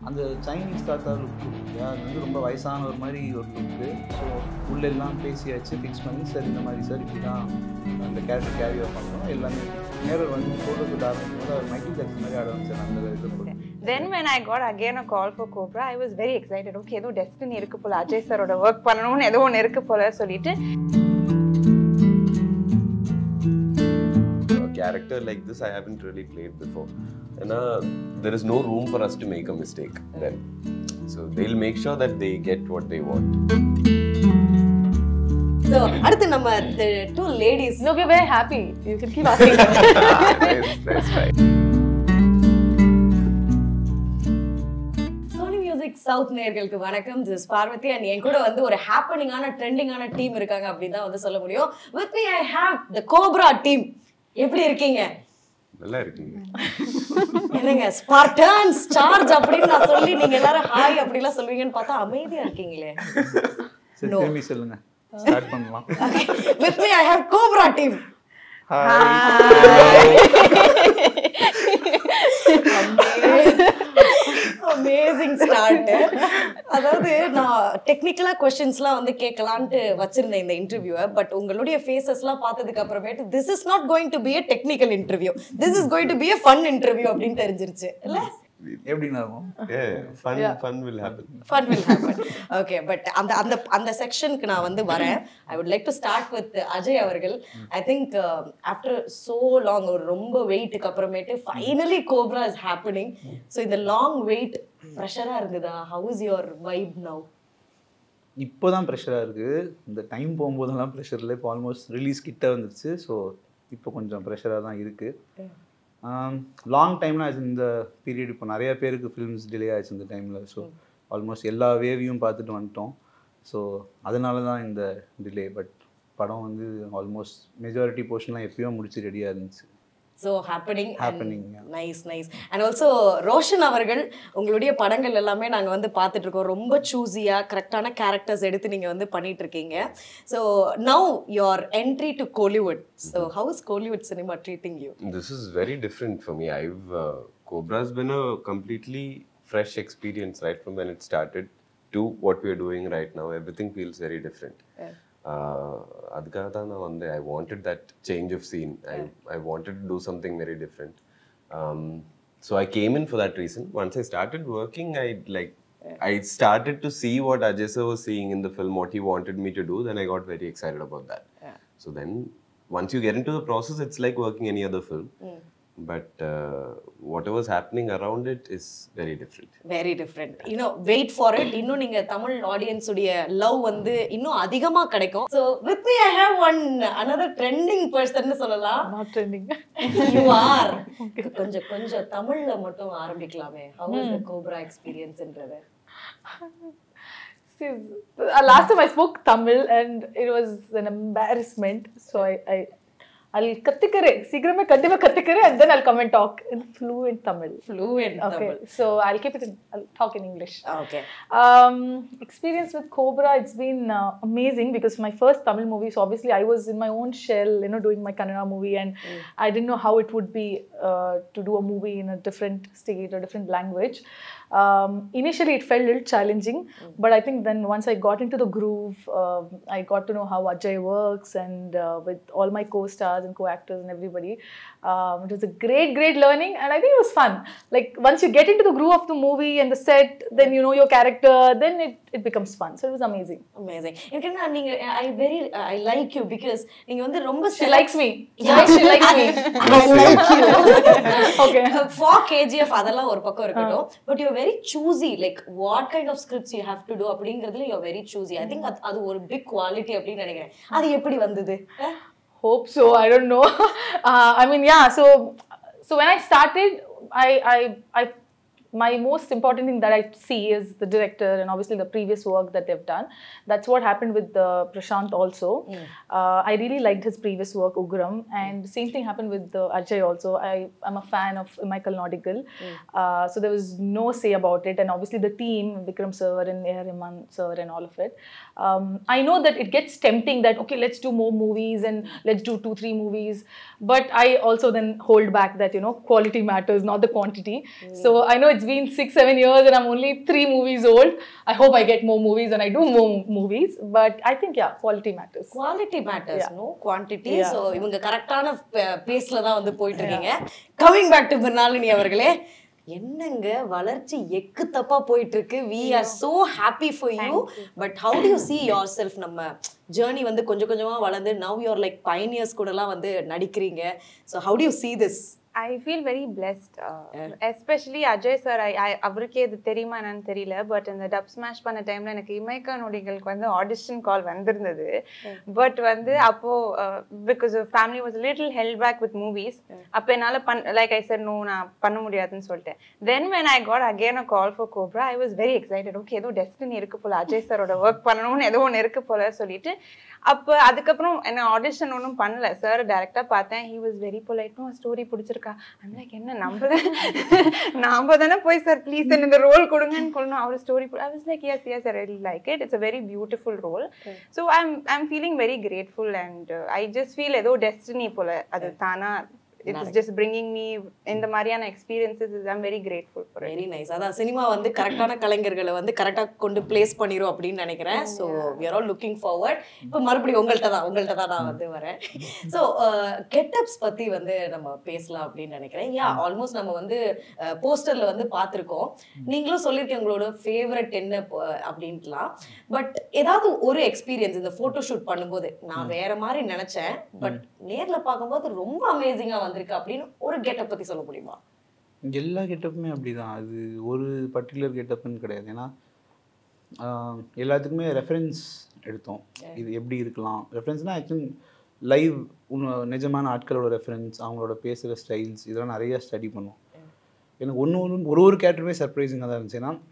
அந்த சைனீஸ் தாத்தா லுக் இல்லையா அது வந்து ரொம்ப வயசான ஒரு மாதிரி ஒரு லுக்கு ஸோ உள்ளெல்லாம் பேசியாச்சு ஃபிக்ஸ் பண்ணி சார் இந்த மாதிரி சார் இப்படி தான் அந்த கேரக்டர் கேரி ஆஃப் பண்ணணும் எல்லாமே நேரில் வந்து ஃபோட்டோ ஷூட் ஆரம்பிக்கும் அவர் மைக்கேல் ஜாக்சன் மாதிரி ஆட வச்சார் அந்த இது போட்டு then when I got again a call for Cobra, I was very excited. Okay, ஏதோ டெஸ்டினி இருக்கு போல அஜய் சாரோட ஒர்க் பண்ணணும்னு ஏதோ ஒன்று இருக்கு போல சொல்லிட்டு a character like this I haven't really played before. And uh, there is no room for us to make a mistake then. So they'll make sure that they get what they want. So, அடுத்து நம்ம two ladies No, we're very happy. You can keep asking. nice, nice try. Sony Music South நேயர்களுக்கு வணக்கம் this Parvati and என் கூட வந்து ஒரு ஹாப்பனிங்கான ட்ரெண்டிங்கான team இருக்காங்க அப்படின்னு தான் வந்து சொல்ல முடியும் with me I have the Cobra team எப்படி இருக்கீங்க நல்லா இருக்குங்க என்னங்க ஸ்பார்டன்ஸ் சார்ஜ் அப்படின்னு நான் சொல்லி நீங்க எல்லாரும் ஹாய் அப்படிலாம் சொல்லுவீங்கன்னு பார்த்தா அமைதியா இருக்கீங்களே சரி No. திரும்பி சொல்லுங்க ஸ்டார்ட் பண்ணலாம் with me I have Cobra team amazing start அதாவது நான் டெக்னிக்கலா கொஸ்டின்ஸ்லாம் வந்து கேட்கலான்ட்டு வச்சிருந்தேன் இந்த இன்டர்வியூவை பட் உங்களுடைய ஃபேஸஸ்லாம் பார்த்ததுக்கு அப்புறமேட்டு this is not going to be a technical interview this is going to be a fun interview அப்படின்னு தெரிஞ்சிருச்சு இல்ல எப்படின்னா இருக்கும் Yeah, fun, fun will happen. Fun will happen okay but அந்த அந்த அந்த செக்ஷனுக்கு நான் வந்து வரேன் I would like to start with Ajay அவர்கள் I think after so long ஒரு ரொம்ப வெயிட்டுக்கு அப்புறமேட்டு finally Cobra is happening so இந்த லாங் வெயிட் ப்ரெஷராக இருந்ததா how is your vibe now இப்போ தான் ப்ரெஷராக இருக்குது இந்த டைம் போகும்போதெல்லாம் ப்ரெஷர் இல்லை இப்போ ஆல்மோஸ்ட் ரிலீஸ் கிட்ட வந்துருச்சு ஸோ இப்போ கொஞ்சம் ப்ரெஷராக தான் இருக்குது லாங் டைம்லாம் இந்த பீரியட் இப்போ நிறைய பேருக்கு ஃபிலிம்ஸ் டிலே ஆயிடுச்சு இந்த டைமில் ஸோ ஆல்மோஸ்ட் எல்லா வேவையும் பார்த்துட்டு வந்துட்டோம் ஸோ அதனால தான் இந்த டிலே பட் படம் வந்து ஆல்மோஸ்ட் மெஜாரிட்டி போர்ஷன்லாம் எப்பயோ முடிச்சு ரெடியாக இருந்துச்சு so happening Happening, yeah. Nice nice and also Roshan அவர்கள் உங்களுடைய படங்கள் எல்லாமே நாங்கள் வந்து பார்த்துட்டு இருக்கோம் ரொம்ப சூஸியாக கரெக்டான கேரக்டர்ஸ் எடுத்து நீங்கள் வந்து பண்ணிட்டு இருக்கீங்க so now your entry to Kollywood so how's Kollywood cinema treating you This is very different for me. I've uh, Cobra's been a completely fresh experience right from when it started to what we're doing right now. Everything feels very different. Uh, அதுக்காக தான் நான் வந்து I wanted that change of scene I I wanted to do something very different so I came in for that reason once I started working I like I started to see what Ajay sir was seeing in the film, what he wanted me to do, then I got very excited about that. So then, once you get into the process, it's like working any other film. But uh, whatever's happening around it is very different. Very different இன்னும் wait for it இன்னும் நீங்க Tamil audience உடைய love வந்து இன்னும் அதிகமா கிடைக்கும் so with me I have one another trending person சொல்லலாம் Not trending. You are கொஞ்சம் கொஞ்சம் தமிழ்ல மட்டும் ஆரம்பிக்கலாமே ஹவு இஸ் த கோப்ரா எக்ஸ்பீரியன்ஸ்ன்றது See, uh, last time I spoke Tamil and it was an embarrassment. So I, I I'll kattikare. சீக்கிரமே கண்டிப்பா கத்துக்கிறேன் and then I'll come and talk in fluent Tamil. Fluent Okay, Tamil so I'll keep it in, I'll talk in English. Okay Um, experience with Cobra, it's been uh, amazing because my first Tamil movie, so obviously I was in my own shell, you know, doing my Kannada movie, and I didn't know how it would be uh, to do a movie in a different state or different language. Um, initially, it felt a little challenging, but I think then once I got into the groove, um, I got to know how Ajay works, and uh, with all my co-stars and co-actors and everybody, um, it was a great, great learning, and I think it was fun. Like once you get into the groove of the movie and the set, then you know your character, then it, it becomes fun. So it was amazing. Amazing எனக்கு என்ன நீங்க I very I like you because நீங்க வந்து ரொம்ப She likes me. Yeah, she likes me. I like you Okay. For KGF அதெல்லாம் ஒரு பக்கம் இருக்கட்டும் but you very choosy like what kind of scripts you have to do அப்படிங்கிறதுல you very choosy I think அது ஒரு பிக் குவாலிட்டி அப்படின்னு நினைக்கிறேன் அது எப்படி வந்தது Hope so. I don't know. uh, I mean, yeah. So, so when I started, I, I, I, my most important thing that I see is the director and obviously the previous work that they've done. That's what happened with uh, Prashant also. Uh, I really liked his previous work, Ugram, and the same thing happened with uh, Ajay also. I, I'm a fan of Michael Nautical, uh, so there was no say about it. And obviously the team, Vikram sir and A.R. Rahman sir and all of it. Um, I know that it gets tempting that okay, let's do more movies and let's do two, three movies. But I also then hold back that you know quality matters, not the quantity. So I know it's it's been six, seven years and I'm only three movies old. I hope I get more movies and I do more movies. But I think, yeah, quality matters. Quality matters Yeah. No quantity Yeah. So இவங்க கரெக்டான பேஸ்ல தான் வந்து போயிட்டு இருக்கீங்க coming back to Mrinalini அவர்களே என்னங்க வளர்ச்சி எக்கு தப்பா போயிட்டு இருக்கு we are so happy for you but how do you see yourself நம்ம ஜேர்னி வந்து கொஞ்சம் கொஞ்சமா வளர்ந்து நவ் யூர் லைக் பைனியர்ஸ் கூடலாம் வந்து நடிக்கிறீங்க so how do you see this I feel very blessed especially Ajay sir I அவருக்கே இது தெரியுமா என்னன்னு தெரியல பட் இந்த டப் ஸ்மாஷ் பண்ண டைம்ல எனக்கு இமைக்கா நொடிகளுக்கு வந்து ஆடிஷன் கால் வந்திருந்தது பட் வந்து அப்போ because family was little held back with movies அப்போ என்னால் பண் லைக் ஐ சார் நோ நான் பண்ண முடியாதுன்னு சொல்லிட்டேன் then when I got again a call for Cobra I was very excited okay ஏதோ டெஸ்டினி இருக்கு போல அஜய் சாரோட ஒர்க் பண்ணணும்னு ஏதோ ஒன்று இருக்கு போல சொல்லிட்டு அப்போ அதுக்கப்புறம் என்ன ஆடிஷன் ஒன்றும் பண்ணல சார் டேரெக்டாக பார்த்தேன் ஹி வாஸ் வெரி பொலைட்னும் ஸ்டோரி பிடிச்சிருக்கா லைக் என்ன நம்ம நாம தானே போய் சார் ப்ளீஸ் இந்த ரோல் கொடுங்கன்னு சொல்லணும் அவர் story I was like yes yes I ready like it it's a very beautiful role so I'm I'm feeling very grateful and I just feel ஏதோ டெஸ்டினி போல அது தானா இட்ஸ் ஜஸ்ட் பிரிங்கிங் மீ இந்த மாதிரியான experiences is I'm very grateful for very nice அதான் cinema வந்து கரெக்டான கலைஞர்களை வந்து கரெக்டாக கொண்டு பிளேஸ் பண்ணிரும் அப்படின்னு நினைக்கிறேன் so we are all looking forward இப்போ மறுபடியும் உங்கள்கிட்ட தான் உங்கள்கிட்ட தான் நான் வந்து வரேன் ஸோ கெட்டப்ஸ் பற்றி வந்து நம்ம பேசலாம் அப்படின்னு நினைக்கிறேன் யா ஆல்மோஸ்ட் நம்ம வந்து போஸ்டரில் வந்து பார்த்துருக்கோம் நீங்களும் சொல்லியிருக்கீங்க உங்களோட ஃபேவரட் என்ன ப- அப்படின்ட்டுலாம் பட் ஏதாவது ஒரு எக்ஸ்பீரியன்ஸ் இந்த ஃபோட்டோ ஷூட் பண்ணும்போது நான் வேற மாதிரி நினைச்சேன் பட் நேர்ல பார்க்கும்போது ரொம்ப அமேசிங்காக வந்திருக்கு அப்படின்னு ஒரு கெட்டப் பற்றி சொல்ல முடியுமா எல்லா கெட்டப்புமே அப்படிதான் அது ஒரு பர்டிகுலர் கெட்டப்னு கிடையாது ஏன்னா ஆஹ், எல்லாத்துக்குமே ரெஃபரன்ஸ் எடுத்தோம் இது எப்படி இருக்கலாம் ரெஃபரன்ஸ்னால் ஆக்சுவலி லைவ் நிஜமான ஆட்களோட ரெஃபரன்ஸ் அவங்களோட பேசுகிற ஸ்டைல்ஸ் இதெல்லாம் நிறைய ஸ்டடி பண்ணோம் எனக்கு ஒன்று ஒன்று ஒரு ஒரு கேரக்டருமே சர்ப்ரைசிங்காக தான் இருந்துச்சு ஏன்னா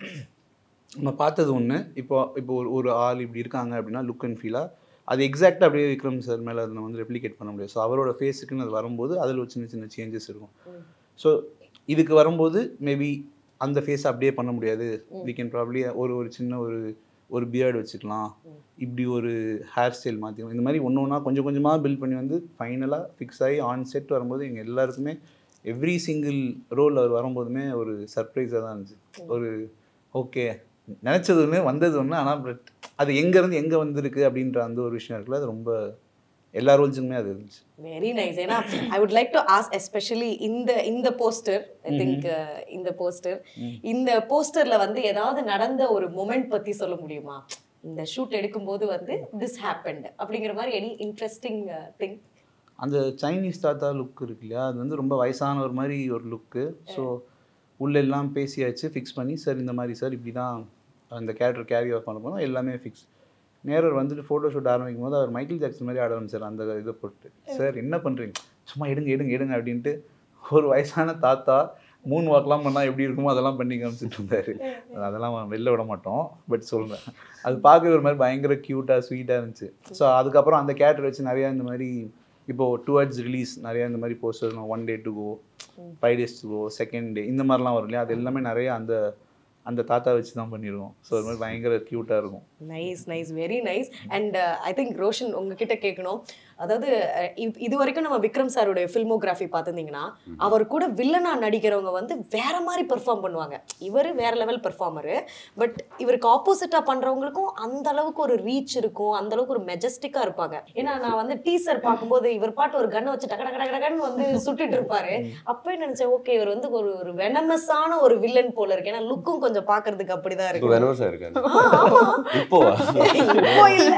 நம்ம பார்த்தது ஒன்று இப்போ இப்போ ஒரு ஒரு ஆள் இப்படி இருக்காங்க அப்படின்னா லுக் அண்ட் ஃபீலாக அது எக்ஸாக்டாக அப்படியே விக்ரம் சார் மேலே அதை வந்து ரெப்ளிகேட் பண்ண முடியாது ஸோ அவரோட ஃபேஸுக்குன்னு அது வரும்போது அதில் ஒரு சின்ன சின்ன சேஞ்சஸ் இருக்கும் ஸோ இதுக்கு வரும்போது மேபி அந்த ஃபேஸ் அப்படியே பண்ண முடியாது we can probably ஒரு ஒரு சின்ன ஒரு ஒரு பியர்டு வச்சுக்கலாம் இப்படி ஒரு ஹேர் ஸ்டைல் மாற்றிக்கலாம் இந்த மாதிரி ஒன்று ஒன்றா கொஞ்சம் கொஞ்சமாக பில்ட் பண்ணி வந்து ஃபைனலாக ஃபிக்ஸ் ஆகி ஆன் செட் வரும்போது எங்கள் எல்லாருக்குமே எவ்ரி சிங்கிள் ரோல் அவர் வரும்போதுமே ஒரு சர்ப்ரைஸாக தான் இருந்துச்சு ஒரு ஓகே நினச்சது ஒன்று வந்தது ஒன்று ஆனால் பட் அது எங்கேருந்து எங்கே வந்திருக்கு அப்படின்ற அந்த ஒரு விஷயம் இருக்குல்ல அது ரொம்ப எல்லா ரோல்ஸுக்குமே அது இருந்துச்சு வெரி நைஸ் ஏன்னா I would like to ask especially இந்த இந்த போஸ்டர் ஐ திங்க் இந்த போஸ்டர் இந்த போஸ்டர்ல வந்து ஏதாவது நடந்த ஒரு மொமெண்ட் பத்தி சொல்ல முடியுமா இந்த ஷூட் எடுக்கும்போது வந்து திஸ் ஹேப்பன்ட் அப்படிங்கிற மாதிரி எனி இன்ட்ரெஸ்டிங் திங் அந்த சைனீஸ் தாத்தா லுக் இருக்கு இல்லையா அது வந்து ரொம்ப வயசான ஒரு மாதிரி ஒரு லுக்கு ஸோ உள்ள எல்லாம் பேசியாச்சு ஃபிக்ஸ் பண்ணி சார் இந்த மாதிரி சார் இப்படி தான் அந்த கேரக்டர் கேரி ஆஃப் பண்ண போனோம் எல்லாமே ஃபிக்ஸ் நேரர் வந்துட்டு ஃபோட்டோ ஷூட் ஆரம்பிக்கும் போது அவர் மைக்கேல் ஜாக்சன் மாதிரி ஆட ஆரம்பிச்சார் அந்த இதை போட்டு சார் என்ன பண்ணுறீங்க சும்மா எடுங்க எடுங்க எடுங்க அப்படின்ட்டு ஒரு வயசான தாத்தா மூணு வாக்கெலாம் பண்ணால் எப்படி இருக்குமோ அதெல்லாம் பண்ணி காமிச்சிட்டு இருந்தாரு அதெல்லாம் வெளில விட மாட்டோம் பட் சொல்கிறேன் அது பார்க்கவே ஒரு மாதிரி பயங்கர க்யூட்டாக ஸ்வீட்டாக இருந்துச்சு ஸோ அதுக்கப்புறம் அந்த கேரக்டர் வச்சு நிறையா இந்த மாதிரி இப்போது டுவர்ட்ஸ் ரிலீஸ் நிறையா இந்த மாதிரி posters one day to go five days to go second day இந்த மாதிரிலாம் வரும் இல்லையா அது எல்லாமே நிறைய அந்த அந்த தாத்தா வச்சு தான் பண்ணிடுவோம் ஸோ அது மாதிரி பயங்கர க்யூட்டாக இருக்கும் nice nice very nice and I think Roshan உங்ககிட்ட கேட்கணும் அதாவது அஹ், இப்- இது வரைக்கும் நம்ம விக்ரம் சாருடைய ஃபில்மோகிராஃபி பார்த்துருந்தீங்கன்னா அவர் கூட வில்லனா நடிக்கிறவங்க வந்து வேற மாதிரி பெர்ஃபார்ம் பண்ணுவாங்க இவர் வேற லெவல் பெர்ஃபார்மரு பட் இவருக்கு ஆப்போசிட்டா பண்றவங்களுக்கும் அந்த அளவுக்கு ஒரு ரீச் இருக்கும் அந்த அளவுக்கு ஒரு மெஜஸ்டிக்கா இருப்பாங்க ஏன்னா நான் வந்து டீசர் பார்க்கும்போது இவர் பாட்டு ஒரு கண்ணை வச்சு டக டக டக டகன்னு வந்து சுட்டுட்டு இருப்பாரு அப்பவே நினைச்சேன் ஓகே இவர் வந்து ஒரு ஒரு வெனமஸான ஒரு வில்லன் போல இருக்கு ஏன்னா லுக்கும் கொஞ்சம் பாக்குறதுக்கு அப்படிதான் இப்போ இருக்கு வெனவஸா இருக்காரு ஆ, ஆமா இப்போவா இப்போ இல்ல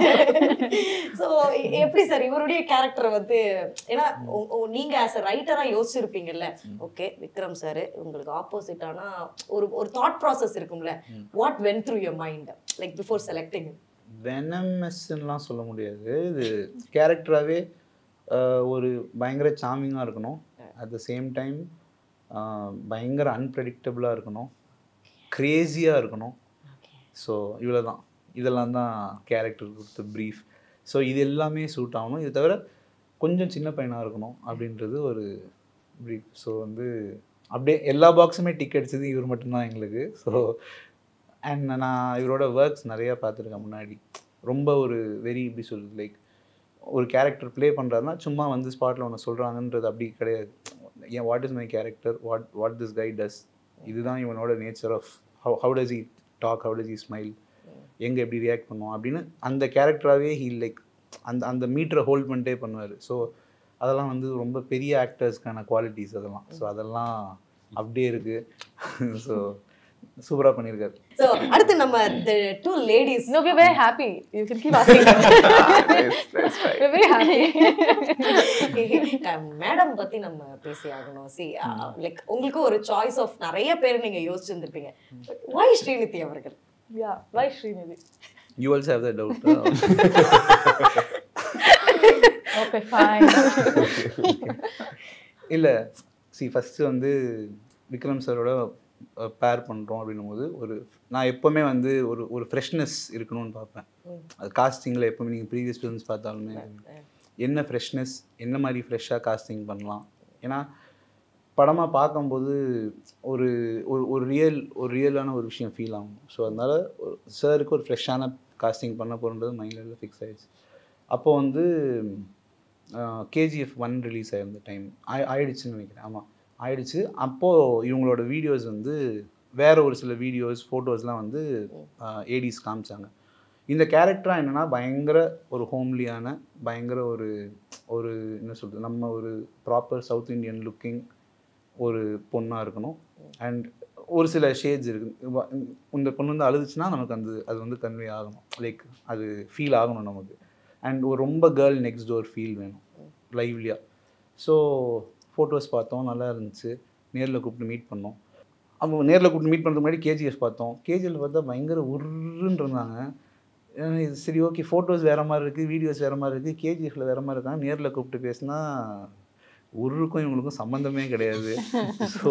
சோ எப்படி சார் இவருடைய கேரக்டர் வந்து ஏன்னா உ- உ- நீங்க ஆஸ் அ ரைட்டரா யோசிச்சிருப்பீங்கல்ல ஓகே விக்ரம் சார் உங்களுக்கு ஆப்போசிட்டானா ஒரு ஒரு தாட் ப்ராசஸ் இருக்கும்ல what went through your mind like before selecting வெனமஸ்லாம் சொல்ல முடியாது இது கேரக்டராகவே ஒரு பயங்கர சாமிங்காக இருக்கணும் அட் த சேம் டைம் பயங்கர அன்பிரடிக்டபுளாக இருக்கணும் க்ரேஸியாக இருக்கணும் ஸோ இவ்வளோ தான் இதெல்லாம் தான் கேரக்டர் கொடுத்த ப்ரீஃப் ஸோ இது எல்லாமே சூட் ஆகணும் இது தவிர கொஞ்சம் சின்ன பையனாக இருக்கணும் அப்படின்றது ஒரு ப்ரீஃப் ஸோ வந்து அப்படியே எல்லா பாக்ஸுமே டிக் அடிச்சது இவர் மட்டும்தான் எங்களுக்கு ஸோ அண்ட் நான் இவரோட ஒர்க்ஸ் நிறையா பார்த்துருக்கேன் முன்னாடி ரொம்ப ஒரு வெரி இப்படி சொல்லுது லைக் ஒரு கேரக்டர் ப்ளே பண்ணுறாருன்னா சும்மா வந்து ஸ்பாட்டில் ஒன்று சொல்கிறாங்கன்றது அப்படி கிடையாது ஏன் what is my character what what this guy does இதுதான் இவனோட nature of how how does he talk how does he smile எங்கே எப்படி ரியாக்ட் பண்ணுவோம் அப்படின்னு அந்த கேரக்டராகவே ஹீ லைக் அந்த அந்த மீட்டரை ஹோல்ட் பண்ணிட்டே பண்ணுவார் ஸோ அதெல்லாம் வந்து ரொம்ப பெரிய ஆக்டர்ஸ்க்கான குவாலிட்டிஸ் அதெல்லாம் ஸோ அதெல்லாம் அப்படியே இருக்குது ஸோ சூப்பராக பண்ணியிருக்காரு ஸோ அடுத்து நம்ம two ladies No, we're very happy. You can keep asking. Nice, nice, right. we're very happy. Madam பத்தி நம்ம பேசி ஆகணும் சி லைக் உங்களுக்கு ஒரு சாய்ஸ் ஆஃப் நிறைய பேர் நீங்க யோசிச்சிருந்திருப்பீங்க பட் ஒய் ஸ்ரீநிதி அவர்கள் yeah, why Srinidhi? You also have the doubt Okay, fine. இல்லை சி ஃபஸ்ட்டு வந்து விக்ரம் சாரோட பேர் பண்ணுறோம் அப்படின்னும் போது ஒரு நான் எப்போவுமே வந்து ஒரு ஒரு ஃப்ரெஷ்னஸ் இருக்கணும்னு பார்ப்பேன் அது காஸ்டிங்கில் எப்போவுமே நீங்கள் ப்ரீவியஸ் ஃபிலிம்ஸ் பார்த்தாலுமே என்ன ஃப்ரெஷ்னஸ் என்ன மாதிரி ஃப்ரெஷ்ஷாக காஸ்டிங் பண்ணலாம் ஏன்னா படமாக பார்க்கும்போது ஒரு ஒரு ஒரு ரியல் ஒரு ரியலான ஒரு விஷயம் ஃபீல் ஆகும் ஸோ அதனால் ஒரு சாருக்கு ஒரு ஃப்ரெஷ்ஷான காஸ்டிங் பண்ண போகிறது மைண்டில் ஃபிக்ஸ் ஆயிடுச்சு அப்போ வந்து கேஜிஎஃப் ஒன் ரிலீஸ் ஆயிருந்த டைம் ஆயி ஆயிடுச்சுன்னு நினைக்கிறேன் ஆமாம் ஆயிடுச்சு அப்போது இவங்களோட வீடியோஸ் வந்து வேற ஒரு சில வீடியோஸ் ஃபோட்டோஸ்லாம் வந்து ஏடிஸ் காமிச்சாங்க இந்த கேரக்டராக என்னென்னா பயங்கர ஒரு ஹோம்லியான பயங்கர ஒரு ஒரு என்ன சொல்கிறது நம்ம ஒரு ப்ராப்பர் சவுத் இந்தியன் லுக்கிங் ஒரு பொண்ணாக இருக்கணும் அண்ட் ஒரு சில ஷேட்ஸ் இருக்குது வ- இந்த பொண்ணு வந்து அழுதுச்சுன்னா நமக்கு அந்த அது வந்து கன்வே ஆகணும் லைக் அது ஃபீல் ஆகணும் நமக்கு அண்ட் ஒரு ரொம்ப கேர்ள் நெக்ஸ்ட் டோர் ஃபீல் வேணும் லைவ்லியாக ஸோ ஃபோட்டோஸ் பார்த்தோம் நல்லா இருந்துச்சு நேரில் கூப்பிட்டு மீட் பண்ணோம் அப்போ நேரில் கூப்பிட்டு மீட் பண்ணுறதுக்கு முன்னாடி கேஜிஎஃப் பார்த்தோம் கேஜிஎஃப் பார்த்தா பயங்கர உருன்னு இருந்தாங்க அஹ் இது சரி ஓகே ஃபோட்டோஸ் வேறு மாதிரி இருக்குது வீடியோஸ் வேறு மாதிரி இருக்குது கேஜிஎஃப்ல வேறு மாதிரி இருக்காங்க நேரில் கூப்பிட்டு பேசினா உருக்கும் இவங்களுக்கும் சம்மந்தமே கிடையாது ஸோ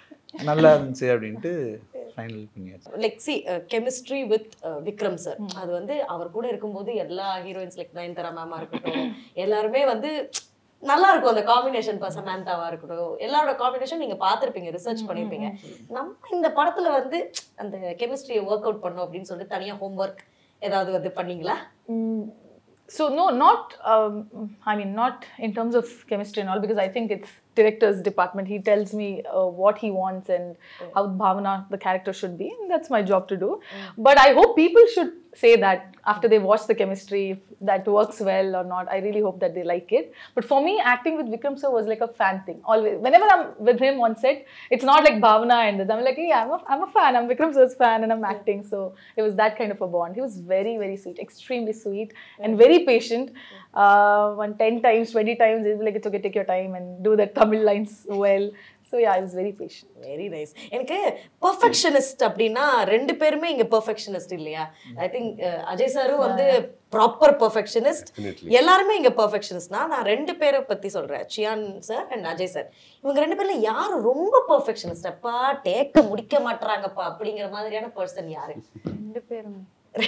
நல்லா இருந்துச்சு அப்படின்ட்டு ஃபைனல் பண்ணியாச்சு like she chemistry with Vikram sir அது வந்து அவர் கூட இருக்கும்போது எல்லா ஹீரோயின்ஸ் லைக் நயன்தாரா மேமா இருக்கட்டும் எல்லாருமே வந்து நல்லா இருக்கும் அந்த காம்பினேஷன் இப்போ சமந்தாவா இருக்கட்டும் எல்லாரோட காம்பினேஷன் நீங்க பார்த்திருப்பீங்க ரிசர்ச் பண்ணிருப்பீங்க நம்ம இந்த படத்துல வந்து அந்த கெமிஸ்ட்ரியை ஒர்க் அவுட் பண்ணோம் அப்படின்னு சொல்லிட்டு தனியா ஹோம்ஒர்க் ஏதாவது வந்து பண்ணீங்களா Mm, so no, not um, I mean not in terms of chemistry and all because I think it's director's department. He tells me uh, what he wants and how Bhavana the character should be, and that's my job to do. But I hope people should say that after they watch the chemistry if that works well or not. I really hope that they like it. But for me, acting with Vikram sir was like a fan thing. Always, whenever I'm with him on set, it's not like Bhavana and this. I'm like, yeah, I'm a, I'm a fan. I'm Vikram sir's fan and I'm acting. So it was that kind of a bond. He was very, very sweet, extremely sweet and very patient. Uh, one 10 times, 20 times, he'll be like, it's okay, take your time and do the Tamil lines well. So yeah, I was very patient. Very nice எனக்கு perfectionist அப்படின்னா ரெண்டு பேருமே இங்க perfectionist இல்லையா I think Ajay சாரும் வந்து proper perfectionist Definitely. எல்லாருமே இங்க பெர்ஃபெக்ஷனிஸ்ட்னா நான் ரெண்டு பேரை பத்தி சொல்றேன் Chiyaan sir and Ajay sir இவங்க ரெண்டு பேர்ல யாரு ரொம்ப பெர்ஃபெக்ஷனிஸ்ட் அப்பா டேக்க முடிக்க மாட்றாங்கப்பா அப்படிங்கிற மாதிரியான பர்சன் யாரு ரெண்டு பேரும்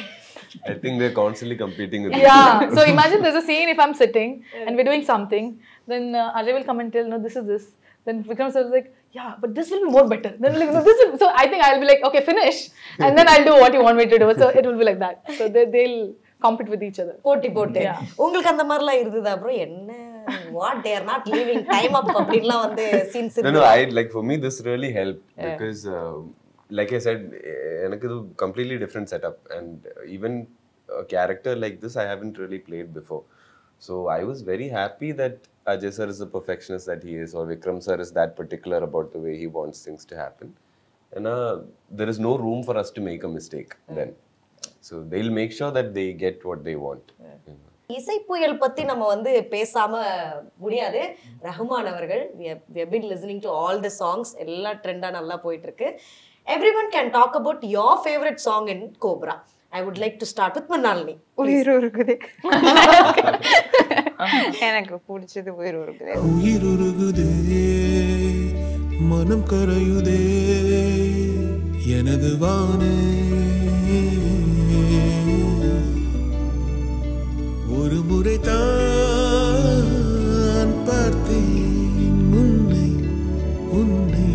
I think they're constantly competing with Yeah. so imagine there's a scene if I'm sitting and we're doing something, then uh, Ajay will come and tell, no, this is this. Then Vikram sir is like, yeah, but this will be more better. Then like, no, this will. So I think I'll be like, okay, finish, and then I'll do what you want me to do. So it will be like that. So they, they'll compete with each other. போட்டி போட்டு Yeah. உங்களுக்கு அந்த மாதிரிலாம் இருந்ததா அப்புறம் என்ன what they're not leaving time up அப்படின்லாம் வந்து scenes no, no, I like for me this really helped because, uh, like I said, eh, எனக்கு இது completely different setup, and even a character like this I haven't really played before. So I was very happy that Ajay sir is the perfectionist that he is, or Vikram sir is that particular about the way he wants things to happen, and uh, there is no room for us to make a mistake then. So they'll make sure that they get what they want. you know. இசை புயல் பத்தி நம்ம வந்து பேசாம முடியாது ரஹ்மான் அவர்கள் been listening to all the songs எல்லா ட்ரெண்டா நல்லா போயிட்டு இருக்கு every one can talk about your favourite song in Cobra I would like to start with மன்னாலினி உயிர் இருக்குது எனக்கு பிடிச்சது உயிர் இருக்குது உயிருருகுதே மனம் கரையுதே எனது வானே ஒரு முறை தான் பார்த்தேன் உன்னை உன்னை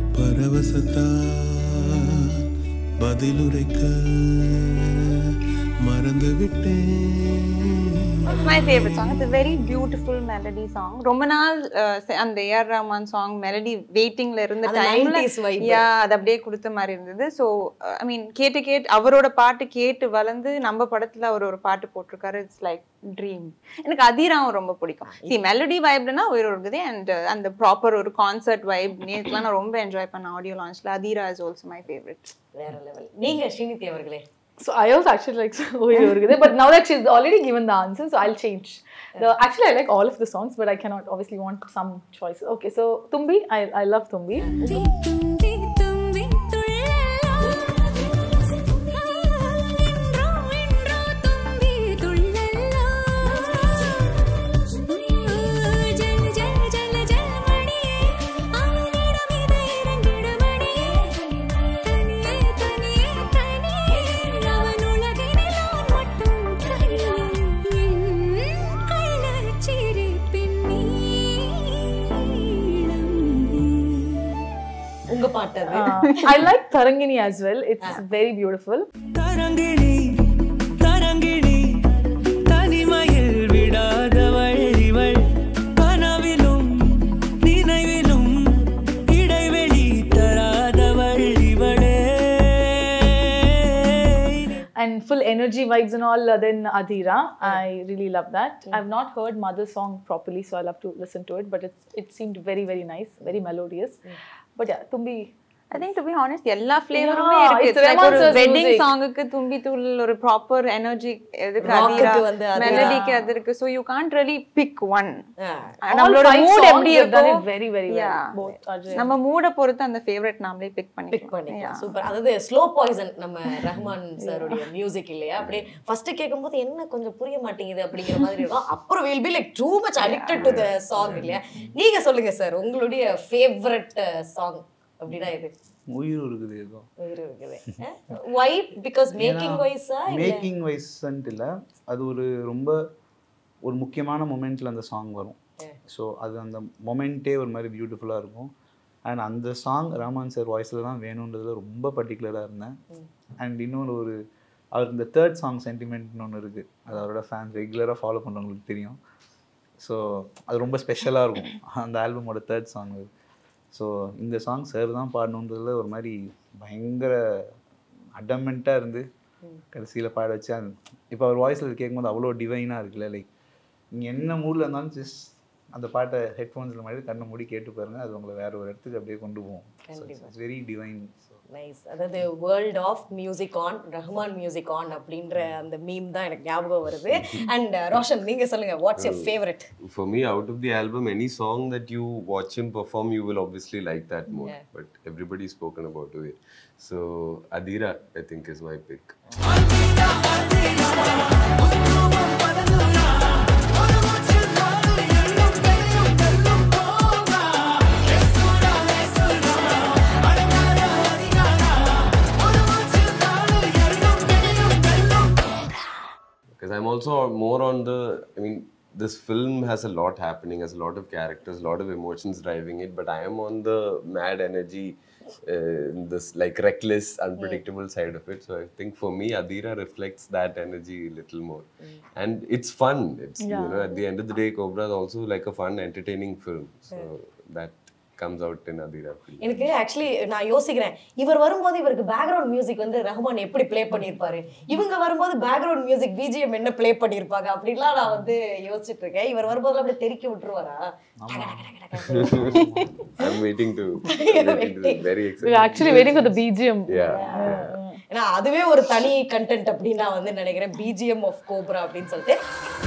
பரவசத்தான் பதிலுரைக்க மறந்து விட்டேன் my favourite song it's very beautiful melody song ரொம்ப நாள் அஹ், செ- அந்த ஏஆர் ரஹ்மான் சாங் மெலடி வெயிட்டிங்ல இருந்த அந்த டைம்ல 90s vibe. யா அது அப்படியே கொடுத்த மாதிரி இருந்தது ஸோ ஐ மீன் கேட்டு கேட்டு அவரோட பாட்டு கேட்டு வளர்ந்து நம்ம படத்துல அவர் ஒரு பாட்டு போட்டிருக்காரு இட்ஸ் லைக் ட்ரீம் எனக்கு அதிராவும் ரொம்ப பிடிக்கும் சி மெலடி வைப்னா உயிர் இருக்குது அண்ட் அந்த ப்ராப்பர் ஒரு கான்சர்ட் வைப் நேற்றுலாம் நான் ரொம்ப என்ஜாய் பண்ணேன் ஆடியோ லான்ச்ல Adheera is also my favourite வேற லெவல் நீங்க ஸ்ரீநிதி அவர்களே So I was actually like, oh, Yorugade. but now that she's already given the answer, so I'll change. The, actually, I like all of the songs, but I cannot obviously want some choices. Okay, so Tumbi, I, I love Tumbi. தும்பி தும்பி துள்ளலாம் என்றோ என்றோ தும்பி துள்ளலாம் ஜல் ஜல் ஜல் ஜல் மணியே அவனிடம் இதை இரண்டிட மணியே தனியே தனியே தனியே அவன் உலகினில் நான் மட்டும் தனியே என் கள்ளச்சிரிப்பின் நீளம் உங்க பாட்டு அது Uh, I like Tarangini as well. It's very beautiful. Tarangini Tarangini தனிமையில் விடாத வழிவள் கனவிலும் நினைவிலும் இடைவெளி தராத வழிவளே And full energy vibes and all, uh, then Adhira. I really love that. I've not heard Mother's song properly, so I'll have to listen to it. But it's, it seemed very, very nice, very melodious. But yeah, Tumbi. I think to be honest எல்லா ஃப்ளேவருமே Yeah, இருக்கு it's It's like ஒரு Rahman sir's wedding music. சாங்குக்கு Thumbi தூள் ஒரு proper energy எதுக்கு Rock Adheera க்கு வந்து அதீரா. மெலடிக்கு அது இருக்கு so you can't really pick one ah. All நம்மளோட five மூட் songs எப்படி have done இருக்கோ it very, very well. Yeah. Both Ajay. நம்ம மூட பொறுத்து அந்த ஃபேவரட் நாமளே பிக் பிக் பண்ணிக்கலாம் பண்ணிக்கலாம் சூப்பர் அதாவது ஸ்லோ பாய்சன் நம்ம ரஹ்மான் சாருடைய மியூசிக் இல்லையா அப்படியே ஃபர்ஸ்ட் கேட்கும்போது என்ன கொஞ்சம் புரிய மாட்டேங்குது அப்படிங்கிற மாதிரி இருக்கும் அப்புறம் will be like too much addicted to the song இல்லையா நீங்க சொல்லுங்க சார் உங்களுடைய ஃபேவரட் சாங் அப்படின்னா இது உயிர் இருக்குது ஏதோ உயிர் இருக்குது ஒய் பிகாஸ் மேக்கிங் வைஸா மேக்கிங் வைஸ்ன்ட்டு இல்லை அது ஒரு ரொம்ப ஒரு முக்கியமான மொமெண்ட்டில் அந்த சாங் வரும் ஸோ அது அந்த மொமெண்ட்டே ஒரு மாதிரி பியூட்டிஃபுல்லாக இருக்கும் அண்ட் அந்த சாங் ரஹ்மான் சார் வாய்ஸில் தான் வேணுன்றதுல ரொம்ப பர்டிகுலராக இருந்தேன் அண்ட் இன்னொரு ஒரு அவர் இந்த தேர்ட் சாங் சென்டிமெண்ட்னு ஒன்று இருக்குது அது அவரோட ஃபேன்ஸ் ரெகுலராக ஃபாலோ பண்ணுறவங்களுக்கு தெரியும் ஸோ அது ரொம்ப ஸ்பெஷலாக இருக்கும் அந்த ஆல்பமோட தேர்ட் சாங் அது ஸோ இந்த சாங் சார் தான் பாடணுன்றதுல ஒரு மாதிரி பயங்கர அடமெண்ட்டாக இருந்து கடைசியில் பாட வச்சு அது இப்போ அவர் வாய்ஸில் கேட்கும்போது அவ்வளோ டிவைனாக இருக்குல்ல லைக் நீங்கள் என்ன மூடில் இருந்தாலும் ஜஸ்ட் அந்த பாட்டை ஹெட்ஃபோன்ஸில் மாதிரி கண்ணை மூடி கேட்டு பாருங்க அது உங்களை வேற ஒரு இடத்துக்கு அப்படியே கொண்டு போகும் இட்ஸ் வெரி டிவைன் நைஸ் அதாவது world of music on Rahman music on அப்படின்ற அந்த மீம் தான் எனக்கு ஞாபகம் வருது அண்ட் ரோஷன் நீங்க சொல்லுங்க what's your favourite For me, out of the album, any song that you watch him perform, you will obviously like that more. Yeah. But everybody's spoken about it. So Adira, I think, is my pick. Because I'm also more on the. I mean, this film has a lot happening, has a lot of characters, a lot of emotions driving it. But I am on the mad energy, uh, this like reckless, unpredictable side of it. So I think for me, Adira reflects that energy a little more, and it's fun. It's you know, at the end of the day, Cobra is also like a fun, entertaining film. So that comes out in Adira. film. எனக்கு actually நான் யோசிக்கிறேன் இவர் வரும்போது இவருக்கு background music வந்து ரஹ்மான் எப்படி play பண்ணியிருப்பாரு இவங்க வரும்போது பேக்ரவுண்ட் மியூசிக் பிஜிஎம் என்ன ப்ளே பண்ணியிருப்பாங்க அப்படிலாம் நான் வந்து யோசிச்சுட்டு இருக்கேன் இவர் வரும்போது அப்படியே தெறிக்கி விட்டுருவாரா I'm waiting to. waiting to very excited. We're actually waiting for the BGM. Yeah. ஏன்னா அதுவே ஒரு தனி கண்டென்ட் அப்படின்னு நான் வந்து நினைக்கிறேன் பிஜிஎம் ஆஃப் கோப்ரா அப்படின்னு சொல்லிட்டு